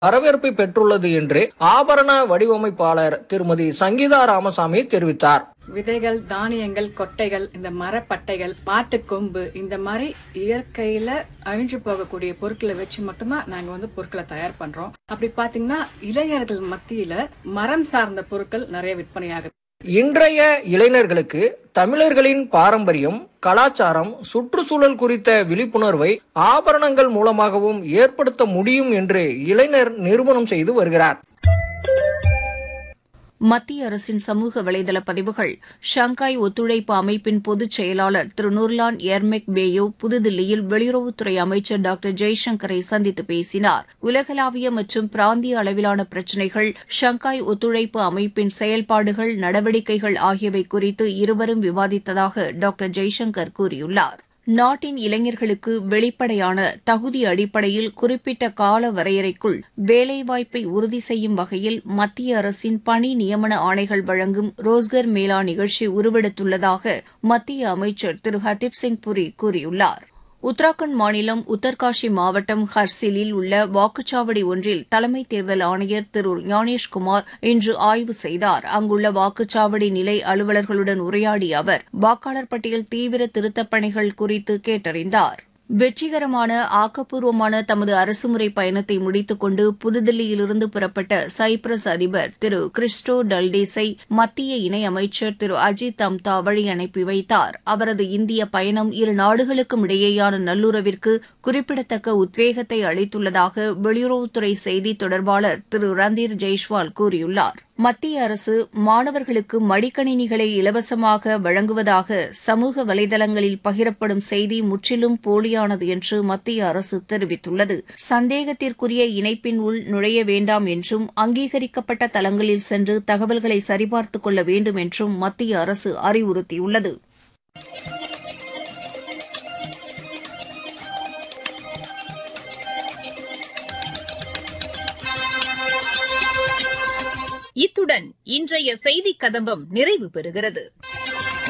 வரவேற்பை பெற்றுள்ளது என்று ஆபரண வடிவமைப்பாளர் திருமதி சங்கீதா ராமசாமி தெரிவித்தார் விதைகள் தானியங்கள் கொட்டைகள் இந்த மரப்பட்டைகள் மாட்டுக்கொம்பு இந்த மாதிரி இயற்கையில அழிஞ்சு போகக்கூடிய பொருட்களை வச்சு மட்டும்தான் நாங்க வந்து பொருட்களை தயார் பண்றோம் அப்படி பாத்தீங்கன்னா இளைஞர்கள் மத்தியில மரம் சார்ந்த பொருட்கள் நிறைய விற்பனையாகுது இன்றைய இளைஞர்களுக்கு தமிழர்களின் பாரம்பரியம் கலாச்சாரம் சுற்றுச்சூழல் குறித்த விழிப்புணர்வை ஆபரணங்கள் மூலமாகவும் ஏற்படுத்த முடியும் என்று இளைஞர் நிரூபணம் செய்து வருகிறார் மத்திய அரசின் சமூக வலைதள பதிவுகள் ஷங்காய் ஒத்துழைப்பு அமைப்பின் பொதுச் செயலாளர் திரு நூர்லான் எர்மெக் பேயோ புதுதில்லியில் வெளியுறவுத்துறை அமைச்சர் டாக்டர் ஜெய்சங்கரை சந்தித்து பேசினார் உலகளாவிய மற்றும் பிராந்திய அளவிலான பிரச்சினைகள் ஷங்காய் ஒத்துழைப்பு அமைப்பின் செயல்பாடுகள் நடவடிக்கைகள் ஆகியவை குறித்து இருவரும் விவாதித்ததாக டாக்டர் ஜெய்சங்கர் கூறியுள்ளார் நாட்டின் இளைஞர்களுக்கு வெளிப்படையான தகுதி அடிப்படையில் குறிப்பிட்ட கால வரையறைக்குள் வேலைவாய்ப்பை உறுதி செய்யும் வகையில் மத்திய அரசின் பணி நியமன ஆணைகள் வழங்கும் ரோஸ்கர் மேளா நிகழ்ச்சி உருவெடுத்துள்ளதாக மத்திய அமைச்சர் திரு ஹர்தீப் சிங் புரி கூறியுள்ளார் உத்தராகண்ட் மாநிலம் உத்தர்காஷி மாவட்டம் ஹர்சிலில் உள்ள வாக்குச்சாவடி ஒன்றில் தலைமை தேர்தல் ஆணையர் திரு ஞானேஷ்குமார் இன்று ஆய்வு செய்தார் அங்குள்ள வாக்குச்சாவடி நிலை அலுவலர்களுடன் உரையாடிய அவர் வாக்காளர் பட்டியல் தீவிர திருத்தப் பணிகள் குறித்து கேட்டறிந்தார் வெற்றிகரமான ஆக்கப்பூர்வமான தமது அரசுமுறை பயணத்தை முடித்துக் கொண்டு புதுதில்லியிலிருந்து புறப்பட்ட சைப்ரஸ் அதிபர் திரு கிறிஸ்டோ டல்டேஸை மத்திய இணையமைச்சர் திரு அஜித் தம்தா வழி அனுப்பி வைத்தார் அவரது இந்திய பயணம் இரு நாடுகளுக்கும் இடையேயான நல்லுறவிற்கு குறிப்பிடத்தக்க உத்வேகத்தை அளித்துள்ளதாக வெளியுறவுத்துறை செய்தி தொடர்பாளர் திரு ரந்தீர் ஜெய்ஷ்வால் கூறியுள்ளார் மத்திய அரசு மாணவர்களுக்கு மடிக்கணினிகளை இலவசமாக வழங்குவதாக சமூக வலைதளங்களில் பகிரப்படும் செய்தி முற்றிலும் போலியானது என்று மத்திய அரசு தெரிவித்துள்ளது சந்தேகத்திற்குரிய இணைப்பின் உள் நுழைய வேண்டாம் என்றும் அங்கீகரிக்கப்பட்ட தளங்களில் சென்று தகவல்களை சரிபார்த்துக் கொள்ள வேண்டும் என்றும் மத்திய அரசு அறிவுறுத்தியுள்ளது இத்துடன் இன்றைய செய்திக் கதம்பம் நிறைவு பெறுகிறது